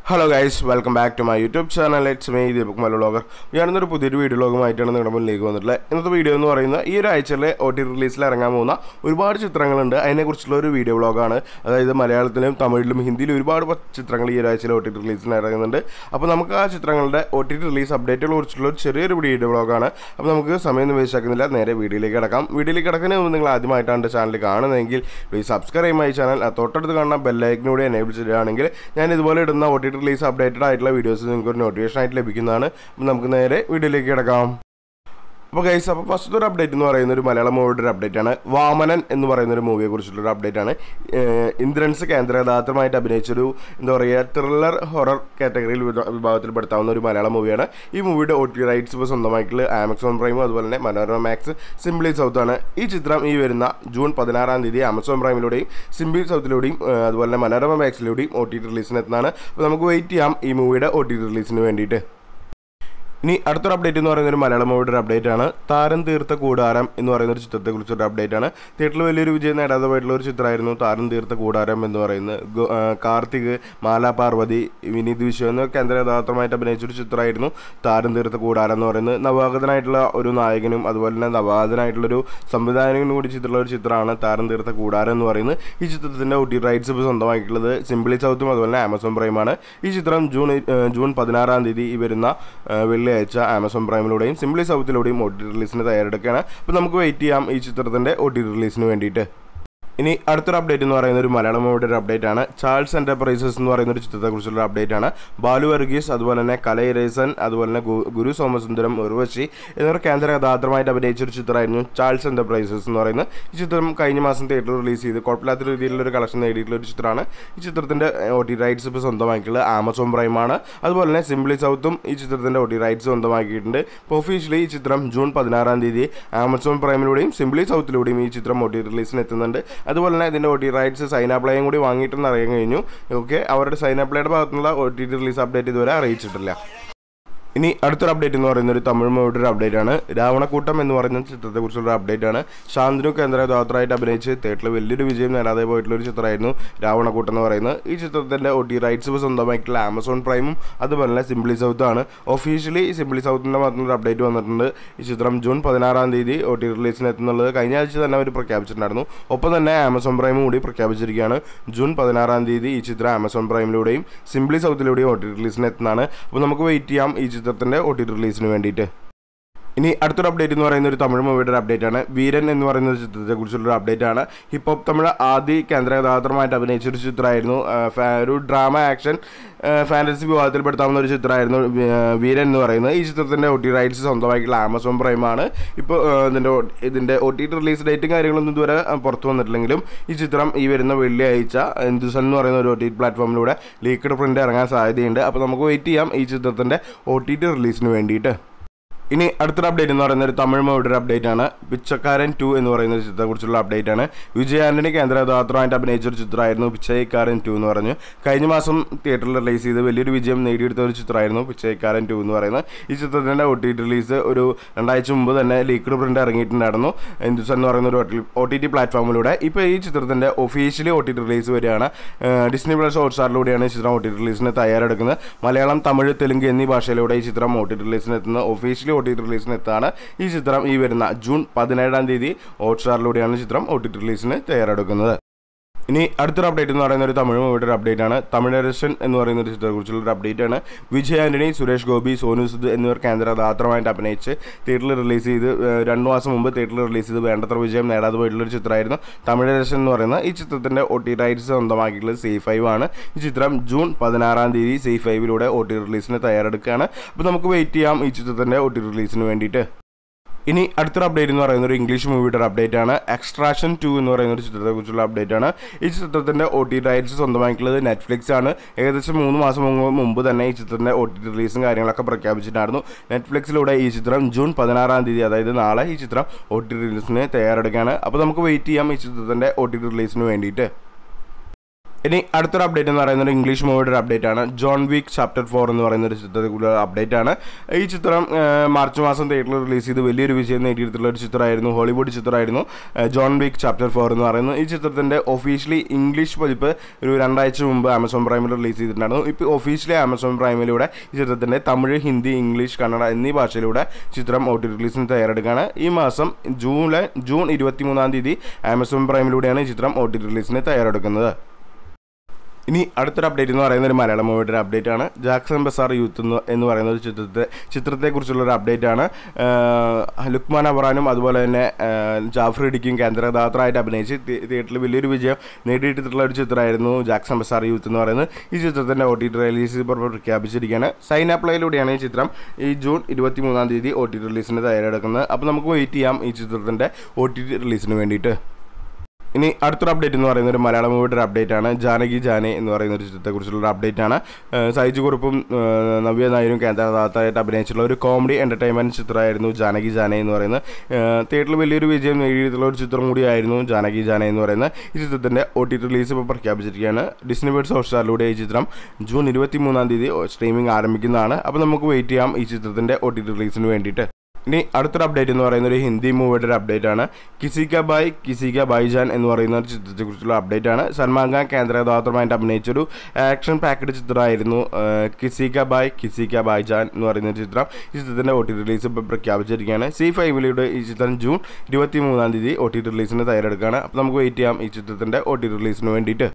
hello guys welcome back to my YouTube channel it's me Deepak Mala vlogger ഞാനിന്നൊരു പുതിയൊരു video ലോഗമായിട്ടാണ് നിങ്ങളുടെ മുന്നിലേക്ക് വന്നിട്ടുള്ളത് ഇന്നത്തെ വീഡിയോ എന്ന് പറയുന്നത് ഈ ഒരു ആഴ്ചയിലെ ഒ ടി റിലീസിൽ ഇറങ്ങാൻ പോകുന്ന ഒരുപാട് ചിത്രങ്ങളുണ്ട് അതിനെക്കുറിച്ചുള്ള ഒരു വീഡിയോ വ്ളോഗാണ് അതായത് മലയാളത്തിലും തമിഴിലും ഹിന്ദിയിലും ഒരുപാട് പ- ചിത്രങ്ങൾ ഈ ഒരു ആഴ്ചയിൽ ഒ ടി റിലീസിൽ ഇറങ്ങുന്നുണ്ട് അപ്പോൾ നമുക്ക് ആ ചിത്രങ്ങളുടെ ഒ ടി റിലീസ് അപ്ഡേറ്റുകളെ കുറിച്ചുള്ള ഒരു ചെറിയൊരു വീഡിയോ വ്ളോഗാണ് അപ്പോൾ നമുക്ക് സമയം വേസ്റ്റാക്കുന്നില്ല നേരെ വീഡിയോയിലേക്ക് കിടക്കാം വീഡിയോയിലേക്ക് കിടക്കുന്നതിന് മുമ്പ് നിങ്ങൾ ആദ്യമായിട്ടാണ് എൻ്റെ ചാനൽ കാണുന്നതെങ്കിൽ പ്ലീസ് സബ്സ്ക്രൈബ് ചെയ്യുമ്പോൾ ഈ ചാനൽ തൊട്ടടുത്ത് കാണുന്ന ബെല്ലൈക്കിനൂടെ എനേബിൾ ചെയ്യുകയാണെങ്കിൽ ഞാൻ ഇതുപോലെ ഇടുന്ന O T T release updated ആയിട്ടുള്ള വീഡിയോസ് നിങ്ങൾക്ക് ഒരു നോട്ടിഫിക്കേഷൻ ആയിട്ട് ലഭിക്കുന്നതാണ് അപ്പോൾ നമുക്ക് നേരെ വീഡിയോയിലേക്ക് കിടക്കാം അപ്പോൾ ഗൈസ് അപ്പോൾ ഫസ്റ്റ് ഒരു അപ്ഡേറ്റ് എന്ന് പറയുന്ന ഒരു മലയാളം മൂവിയുടെ ഒരു അപ്ഡേറ്റ് ആണ് വാമനൻ എന്ന് പറയുന്ന ഒരു മൂവിയെ കുറിച്ചുള്ള ഒരു അപ്ഡേറ്റ് ആണ് ഏഹ് ഇന്ദ്രൻസ് കേന്ദ്ര കഥാപാത്രമായിട്ട് അഭിനയിച്ചൊരു എന്താ പറയുക ത്രില്ലർ ഹൊറർ കാറ്റഗറിയിൽ വിഭ- വിഭാഗത്തിൽപ്പെടുത്താവുന്ന ഒരു മലയാളം മൂവിയാണ് ഈ മൂവിയുടെ ഒ ടി റൈറ്റ്സ് ഇപ്പോൾ സ്വന്തമായിട്ടുള്ള ആമസോൺ പ്രൈമും അതുപോലെ തന്നെ മനോരമ മാക്സ് സിംപ്ലി സൗത്ത് ആണ് ഈ ചിത്രം ഈ വരുന്ന ജൂൺ പതിനാറാം തീയതി ആമസോൺ പ്രൈമിലൂടെയും സിംപ്ലി സൗത്തിലൂടെയും ഏഹ് അതുപോലെ തന്നെ മനോരമ മാക്സിലൂടെയും ഒ ടി ടി റിലീസിന് എത്തുന്നതാണ് അപ്പോൾ നമുക്ക് വെയിറ്റ് ചെയ്യാം ഈ മൂവിയുടെ ഒ ടി ടി റിലീസിന് വേണ്ടിയിട്ട് ഇനി അടുത്തൊരു അപ്ഡേറ്റ് എന്ന് പറയുന്ന ഒരു മലയാളം മൂവിയുടെ ഒരു അപ്ഡേറ്റ് ആണ് താരം തീർത്ത കൂടാരം എന്ന് പറയുന്ന ഒരു ചിത്രത്തെക്കുറിച്ചൊരു അപ്ഡേറ്റ് ആണ് തിയേറ്ററിൽ വലിയൊരു വിജയം നേടാതെ പോയിട്ടുള്ള ഒരു ചിത്രമായിരുന്നു താരം തീർത്ത കൂടാരം എന്ന് പറയുന്നത് ഗോ- ആ, കാർത്തിക് മാല പാർവതി വിനീത് വിശ്വ എന്ന കേന്ദ്ര കഥാപാത്രമായിട്ട് അഭിനയിച്ചൊരു ചിത്രമായിരുന്നു താരം തീർത്ത കൂടാരം എന്ന് പറയുന്നത് നവാഗതനായിട്ടുള്ള ഒരു നായകനും അതുപോലെ തന്നെ നവാഗതനായിട്ടുള്ളൊരു സംവിധായകനും കൂടി ചിത്രമുള്ള ഒരു ചിത്രമാണ് താരം തീർത്ത കൂടാരം എന്ന് പറയുന്നത് ഈ ചിത്രത്തിൻ്റെ ഒ ടി റൈറ്റ്സ് ഇപ്പോൾ സ്വന്തമാക്കിയിട്ടുള്ളത് സിംപിളി സൗത്തും അതുപോലെ തന്നെ ആമസോൺ പ്രൈമാണ് ഈ ചിത്രം ജൂൺ എ- ഏഹ് ജൂൺ പതിനാറാം തീയതി ഈ വരുന്ന ഏഹ് വെള്ളിയാഴ്ച ആമസോൺ പ്രൈമിലൂടെയും സിംപ്ലി സൗത്തിലൂടെയും ഒ ടി റിലീസിന് തയ്യാറെടുക്കുകയാണ് അപ്പോൾ നമുക്ക് വെയിറ്റ് ചെയ്യാം ഈ ചിത്രത്തിൻ്റെ ഒ ടി റിലീസിന് വേണ്ടിയിട്ട് ഇനി അടുത്തൊരു അപ്ഡേറ്റ് എന്ന് പറയുന്ന ഒരു മലയാളം മൂവിയുടെ ഒരു അപ്ഡേറ്റ് ആണ് ചാൾസ് എൻ്റർപ്രൈസസ് എന്ന് പറയുന്ന ഒരു ചിത്രത്തെക്കുറിച്ചുള്ള അപ്ഡേറ്റ് ആണ് ബാലു വർഗീസ് അതുപോലെ തന്നെ കലൈരേസൻ അതുപോലെ തന്നെ ഗു- ഗുരു സോമസുന്ദരം ഉർവശി എന്നിവർ കേന്ദ്ര കഥാപാത്രമായിട്ട് അഭിനയിച്ച ഒരു ചിത്രമായിരുന്നു ചാൾസ് എൻ്റർപ്രൈസസ് എന്ന് പറയുന്നത് ഈ ചിത്രം കഴിഞ്ഞ മാസം തിയേറ്ററിൽ റിലീസ് ചെയ്ത് കുഴപ്പമില്ലാത്ത രീതിയിലുള്ള ഒരു കളക്ഷൻ നേടിയിട്ടുള്ള ഒരു ചിത്രമാണ് ഈ ചിത്രത്തിൻ്റെ ഒ ടി റൈറ്റ്സ് ഇപ്പോൾ സ്വന്തമാക്കിയിട്ടുള്ളത് ആമസോൺ പ്രൈമാണ് അതുപോലെ തന്നെ സിംപ്ലി സൗത്തും ഈ ചിത്രത്തിൻ്റെ ഒ ടി റൈറ്റ്സ് സ്വന്തമാക്കിയിട്ടുണ്ട് ഇപ്പോൾ ഒഫീഷ്യലി ഈ ചിത്രം ജൂൺ പതിനാറാം തീയതി ആമസോൺ പ്രൈമിലൂടെയും സിംപ്ലി സൗത്തിലൂടെയും ഈ ചിത്രം ഒ ടി റിലീസിന് എത്തുന്നുണ്ട് അതുപോലെ തന്നെ ഇതിൻ്റെ ഒ ടി റൈറ്റ്സ് സൈൻ അപ്ലൈയും കൂടി വാങ്ങിയിട്ടെന്ന് അറിയാൻ കഴിഞ്ഞു ഓക്കെ അവരുടെ സൈൻ അപ്ലൈയുടെ ഭാഗത്തുനിന്നുള്ള ഒ ടി റിലീസ് അപ്ഡേറ്റ് ഇതുവരെ അറിയിച്ചിട്ടില്ല ഇനി അടുത്തൊരു അപ്ഡേറ്റ് എന്ന് പറയുന്ന ഒരു തമിഴ് മൂവിയുടെ ഒരു അപ്ഡേറ്റ് ആണ് രാവണക്കൂട്ടം എന്ന് പറയുന്ന ചിത്രത്തെക്കുറിച്ചുള്ള ഒരു അപ്ഡേറ്റ് ആണ് ശാന്തനു കേന്ദ്ര കഥാപാത്രമായിട്ട് അഭിനയിച്ച് തിയേറ്ററിൽ വലിയൊരു വിജയം നേടാതെ പോയിട്ടുള്ള ഒരു ചിത്രമായിരുന്നു രാവണക്കൂട്ടം എന്ന് പറയുന്നത് ഈ ചിത്രത്തിൻ്റെ ഒ ടി റൈറ്റ്സ് ഇപ്പോൾ സ്വന്തമായിട്ടുള്ള ആമസോൺ പ്രൈമും അതുപോലെ തന്നെ സിംപ്ലി സൗത്ത് ആണ് ഒഫീഷ്യലി സിംപ്ലി സൗത്തിൻ്റെ ഭാഗത്തുനിന്ന് ഒരു അപ്ഡേറ്റ് വന്നിട്ടുണ്ട് ഈ ചിത്രം ജൂൺ പതിനാറാം തീയതി ഒ ടി റിലീസിന് എത്തുന്നുള്ളത് കഴിഞ്ഞ ആഴ്ച തന്നെ അവർ പ്രഖ്യാപിച്ചിട്ടുണ്ടായിരുന്നു ഒപ്പം തന്നെ ആമസോൺ പ്രൈമും കൂടി പ്രഖ്യാപിച്ചിരിക്കുകയാണ് ജൂൺ പതിനാറാം തീയതി ഈ ചിത്രം ആമസോൺ പ്രൈമിലൂടെയും സിംപ്ലി സൗത്തിലൂടെയും ഒ ടി റിലീസിന് എത്തുന്നതാണ് അപ്പോൾ നമുക്ക് വെയിറ്റ് ചെയ്യാം ഈ ചിത്രത്തിൻ്റെ ഒ ടി റിലീസിന് വേണ്ടിയിട്ട് ഇനി അടുത്തൊരു അപ്ഡേറ്റ് എന്ന് പറയുന്ന ഒരു തമിഴ് മൂവിയുടെ ഒരു അപ്ഡേറ്റ് ആണ് വീരൻ എന്ന് പറയുന്ന ഒരു ചിത്രത്തെ കുറിച്ചുള്ള ഒരു അപ്ഡേറ്റ് ആണ് ഹിപ്പ് ഹോപ്പ് തമിഴ് ആദ്യ കേന്ദ്ര കഥാപാത്രമായിട്ട് അഭിനയിച്ച ഒരു ചിത്രമായിരുന്നു ആ, ഫാ- ഒരു ഡ്രാമ ആക്ഷൻ ഫാൻറ്റസി വിഭാഗത്തിൽപ്പെടുത്താവുന്ന ഒരു ചിത്രമായിരുന്നു വി- ആ, വീരൻ എന്ന് പറയുന്നത് ഈ ചിത്രത്തിൻ്റെ ഒ ടി റൈറ്റ്സ് സ്വന്തമായിട്ടുള്ള ആമസോൺ പ്രൈമാണ് ഇപ്പോൾ ആ, ഇതിൻ്റെ ഒ- ഇതിൻ്റെ ഒ ടി ടി റിലീസ് ഡേറ്റും കാര്യങ്ങളൊന്നും ഇതുവരെ ആ, പുറത്തു വന്നിട്ടില്ലെങ്കിലും ഈ ചിത്രം ഈ വരുന്ന വെള്ളിയാഴ്ച ഹിന്ദുസൺ എന്ന് പറയുന്ന ഒരു ഒ ടി ടി പ്ലാറ്റ്ഫോമിലൂടെ ലീക്ക്ഡ് പ്രിൻ്റ് ഇറങ്ങാൻ സാധ്യതയുണ്ട് അപ്പോൾ നമുക്ക് വെയിറ്റ് ചെയ്യാം ഈ ചിത്രത്തിൻ്റെ ഒ ടി ടി റിലീസിന് വേണ്ടിയിട്ട് ഇനി അടുത്തൊരു അപ്ഡേറ്റ് എന്ന് പറയുന്ന ഒരു തമിഴ് മൂവിയുടെ ഒരു അപ്ഡേറ്റ് ആണ് പിച്ചക്കാരൻ ടു എന്ന് പറയുന്ന ഒരു ചിത്രത്തെക്കുറിച്ചുള്ള അപ്ഡേറ്റ് ആണ് വിജയ് ആന്റണി കേന്ദ്ര കഥാപാത്രമായിട്ട് അഭിനയിച്ച ഒരു ചിത്രമായിരുന്നു പിച്ചൈക്കാരൻ ടു എന്ന് പറഞ്ഞു കഴിഞ്ഞ മാസം തിയേറ്ററിൽ റിലീസ് ചെയ്ത് വലിയൊരു വിജയം നേടിയെടുത്ത ഒരു ചിത്രമായിരുന്നു പിച്ചൈക്കാരൻ ടു എന്ന് പറയുന്നത് ഈ ചിത്രത്തിൻ്റെ ഒ ടി ടി റിലീസ് ഒരു രണ്ടാഴ്ച മുമ്പ് തന്നെ ലീക്ക്ഡ് പ്രിൻ്റ് ഇറങ്ങിയിട്ടുണ്ടായിരുന്നു ഹിന്ദുസൺ എന്ന് പറയുന്ന ഒരു ഒ ടി ടി പ്ലാറ്റ്ഫോമിലൂടെ ഇപ്പോൾ ഈ ചിത്രത്തിൻ്റെ officially O T T release വരികയാണ് ഏഹ് ഡിസ്നി പ്ലസ് ഹോട്ട്സ്റ്റാറിലൂടെയാണ് ഈ ചിത്രം ഒ ടി ടി റിലീസിന് തയ്യാറെടുക്കുന്നത് മലയാളം തമിഴ് തെലുങ്ക് എന്നീ ഭാഷയിലൂടെ ഈ ചിത്രം ഒ ടി ടി റിലീസിന് എത്തുന്ന ഒഫീഷ്യലി ഒ ടി ടി റിലീസിന് എത്താണ് ഈ ചിത്രം ഈ വരുന്ന ജൂൺ പതിനേഴാം തീയതി ഹോട്ട്സ്റ്റാറിലൂടെയാണ് ചിത്രം ഒ ടി ടി റിലീസിന് തയ്യാറെടുക്കുന്നത് ഇനി അടുത്തൊരു അപ്ഡേറ്റ് എന്ന് പറയുന്ന ഒരു തമിഴ് മൂവിയുടെ ഒരു അപ്ഡേറ്റ് ആണ് തമിഴരശൻ എന്ന് പറയുന്ന ഒരു ചിത്രത്തെക്കുറിച്ചുള്ള ഒരു അപ്ഡേറ്റ് ആണ് വിജയ് ആന്റണി സുരേഷ് ഗോപി സോനു സുദ് എന്നിവർ കേന്ദ്ര കഥാപാത്രമായിട്ട് അഭിനയിച്ച് തിയേറ്ററിൽ റിലീസ് ചെയ്ത് ഏഹ്, രണ്ട് മാസം മുമ്പ് തിയേറ്ററിൽ റിലീസ് ചെയ്ത് വേണ്ടത്ര വിജയം നേടാതെ പോയിട്ടുള്ള ഒരു ചിത്രമായിരുന്നു തമിഴരശൻ എന്ന് പറയുന്ന ഈ ചിത്രത്തിൻ്റെ ഒ ടി റൈറ്റ്സ് സ്വന്തമാക്കിയിട്ടുള്ളത് സി ഫൈവ് ആണ് ഈ ചിത്രം ജൂൺ പതിനാറാം തീയതി സി ഫൈവിലൂടെ ഒ ടി റിലീസിന് തയ്യാറെടുക്കുകയാണ് അപ്പോൾ നമുക്ക് വെയിറ്റ് ചെയ്യാം ഈ ചിത്രത്തിൻ്റെ ഒ ടി റിലീസിന് വേണ്ടിയിട്ട് ഇനി അടുത്തൊരു അപ്ഡേറ്റ് എന്ന് പറയുന്ന ഒരു ഇംഗ്ലീഷ് മൂവിയുടെ ഒരു അപ്ഡേറ്റ് ആണ് എക്സ്ട്രാഷൻ ടു എന്ന് പറയുന്ന ഒരു ചിത്രത്തെക്കുറിച്ചുള്ള അപ്ഡേറ്റ് ആണ് ഈ ചിത്രത്തിൻ്റെ ഒ ടി റൈറ്റ്സ് സ്വന്തമായിട്ടുള്ളത് നെറ്റ്ഫ്ലിക്സ് ആണ് ഏകദേശം മൂന്ന് മാസം മുമ്പ് മുമ്പ് തന്നെ ഈ ചിത്രത്തിൻ്റെ ഒ ടി റിലീസും കാര്യങ്ങളൊക്കെ പ്രഖ്യാപിച്ചിട്ടുണ്ടായിരുന്നു നെറ്റ്ഫ്ലിക്സിലൂടെ ഈ ചിത്രം ജൂൺ പതിനാറാം തീയതി അതായത് നാളെ ഈ ചിത്രം ഒ ടി റിലീസിന് തയ്യാറെടുക്കുകയാണ് അപ്പോൾ നമുക്ക് വെയിറ്റ് ചെയ്യാം ഈ ചിത്രത്തിൻ്റെ ഒ ടി റിലീസിന് വേണ്ടിയിട്ട് ഇനി അടുത്തൊരു അപ്ഡേറ്റ് എന്ന് പറയുന്നത് ഇംഗ്ലീഷ് മൂവിയുടെ ഒരു അപ്ഡേറ്റ് ആണ് ജോൺ വീക്ക് ചാപ്റ്റർ ഫോർ എന്ന് പറയുന്ന ഒരു ചിത്രത്തിലുള്ള അപ്ഡേറ്റ് ആണ് ഈ ചിത്രം ആ, മാർച്ച് മാസം തിയേറ്ററിൽ റിലീസ് ചെയ്ത് വലിയൊരു വിജയം നേടിയിട്ടുള്ള ഒരു ചിത്രമായിരുന്നു ഹോളിവുഡ് ചിത്രമായിരുന്നു ആ, ജോൺ വീക്ക് ചാപ്റ്റർ ഫോർ എന്ന് പറയുന്നത് ഈ ചിത്രത്തിൻ്റെ ഒഫീഷ്യലി ഇംഗ്ലീഷ് പതിപ്പ് ഒരു രണ്ടാഴ്ച മുമ്പ് ആമസോൺ പ്രൈമിൽ റിലീസ് ചെയ്തിട്ടുണ്ടായിരുന്നു ഇപ്പോൾ ഒഫീഷ്യലി ആമസോൺ പ്രൈമിലൂടെ ഈ ചിത്രത്തിൻ്റെ തമിഴ് ഹിന്ദി ഇംഗ്ലീഷ് കന്നഡ എന്നീ ഭാഷയിലൂടെ ചിത്രം ഒ ടി റിലീസിന് തയ്യാറെടുക്കുകയാണ് ഈ മാസം ജൂണിലെ ജൂൺ ഇരുപത്തി മൂന്നാം തീയതി ആമസോൺ പ്രൈമിലൂടെയാണ് ഈ ചിത്രം ഒ ടി റിലീസിന് തയ്യാറെടുക്കുന്നത് ഇനി അടുത്തൊരു അപ്ഡേറ്റ് എന്ന് പറയുന്നത് ഒരു മലയാളം മൂവിയുടെ ഒരു അപ്ഡേറ്റ് ആണ് ജാക്സൺ ബസാർ യൂത്ത് എന്ന് എന്ന് പറയുന്ന ഒരു ചിത്രത്തെ ചിത്രത്തെക്കുറിച്ചുള്ള ഒരു അപ്ഡേറ്റ് ആണ് ആഹ് ലുക്മാൻ അബറാനും അതുപോലെ തന്നെ ആഹ് ജാഫർ ഇടിക്കും കേന്ദ്രകഥാപാത്രമായിട്ട് അഭിനയിച്ച് തി- തിയേറ്ററിൽ വലിയൊരു വിജയം നേടിയിട്ടുള്ള ഒരു ചിത്രമായിരുന്നു ജാക്സൺ ബസാർ യൂത്ത് എന്ന് പറയുന്നത് ഈ ചിത്രത്തിൻ്റെ ഒ ടി ടി റിലീസ് ഇപ്പോൾ പ്രഖ്യാപിച്ചിരിക്കുകയാണ് സൈൻ അപ്ലൈയിലൂടെയാണ് ഈ ചിത്രം ഈ ജൂൺ ഇരുപത്തി മൂന്നാം തീയതി ഒ ടി ടി റിലീസിന് തയ്യാറെടുക്കുന്നത് അപ്പോൾ നമുക്ക് വെയിറ്റ് ചെയ്യാം ഈ ചിത്രത്തിൻ്റെ ഒ ടി ടി റിലീസിന് വേണ്ടിയിട്ട് ഇനി അടുത്തൊരു അപ്ഡേറ്റ് എന്ന് പറയുന്നത് ഒരു മലയാളം മൂവിയുടെ ഒരു അപ്ഡേറ്റ് ആണ് ജാനകി ജാനെ എന്ന് പറയുന്ന ഒരു ചിത്രത്തെക്കുറിച്ചുള്ള ഒരു അപ്ഡേറ്റ് ആണ് ഏഹ് സൈജു കുറുപ്പും ഏഹ് നവ്യ നായരും കേന്ദ്രദാത്തായിട്ട് അഭിനയിച്ചിട്ടുള്ള ഒരു കോമഡി എൻ്റർടൈൻമെൻറ്റ് ചിത്രമായിരുന്നു ജാനകി ജാനെ എന്ന് പറയുന്നത് ഏഹ് തിയേറ്ററിൽ വലിയൊരു വിജയം നേടിയിട്ടുള്ള ഒരു ചിത്രം കൂടിയായിരുന്നു ജാനകി ജാനെ എന്ന് പറയുന്നത് ഈ ചിത്രത്തിൻ്റെ ഒ ടി റിലീസ് ഇപ്പോൾ പ്രഖ്യാപിച്ചിരിക്കുകയാണ് ഡിസ്നി വേർഡ്സ് ഹോട്ട്സ്റ്റാറിലൂടെ ഈ ചിത്രം ജൂൺ ഇരുപത്തി മൂന്നാം തീയതി സ്ട്രീമിംഗ് ആരംഭിക്കുന്നതാണ് അപ്പോൾ നമുക്ക് വെയിറ്റ് ചെയ്യാം ഈ ചിത്രത്തിൻ്റെ ഒ ടി റിലീസിന് വേണ്ടിയിട്ട് ഇനി അടുത്തൊരു അപ്ഡേറ്റ് എന്ന് പറയുന്നത് ഒരു ഹിന്ദി മൂവിയുടെ ഒരു അപ്ഡേറ്റ് ആണ് കിസി ക ബായ് കിസി ക ബൈജാൻ എന്ന് പറയുന്ന ഒരു ചിത്രത്തെക്കുറിച്ചുള്ള അപ്ഡേറ്റ് ആണ് സൽമാൻ ഖാൻ കേന്ദ്ര കഥാപാത്രമായിട്ട് അഭിനയിച്ചൊരു ആക്ഷൻ പാക്കഡ് ചിത്രമായിരുന്നു ഏഹ്, കിസി ക ബായ് കിസി ക ബൈജാൻ എന്ന് പറയുന്ന ഒരു ചിത്രം ഈ ചിത്രത്തിൻ്റെ ഒ ടി റിലീസ് ഇപ്പോൾ പ്രഖ്യാപിച്ചിരിക്കുകയാണ് സി ഫൈവിലൂടെ ഈ ചിത്രം ജൂൺ ഇരുപത്തി മൂന്നാം തീയതി ഒ ടി റിലീസിന് തയ്യാറെടുക്കുകയാണ് അപ്പോൾ നമുക്ക് വെയിറ്റ് ചെയ്യാം ഈ ചിത്രത്തിൻ്റെ ഒ ടി റിലീസിന് വേണ്ടിയിട്ട്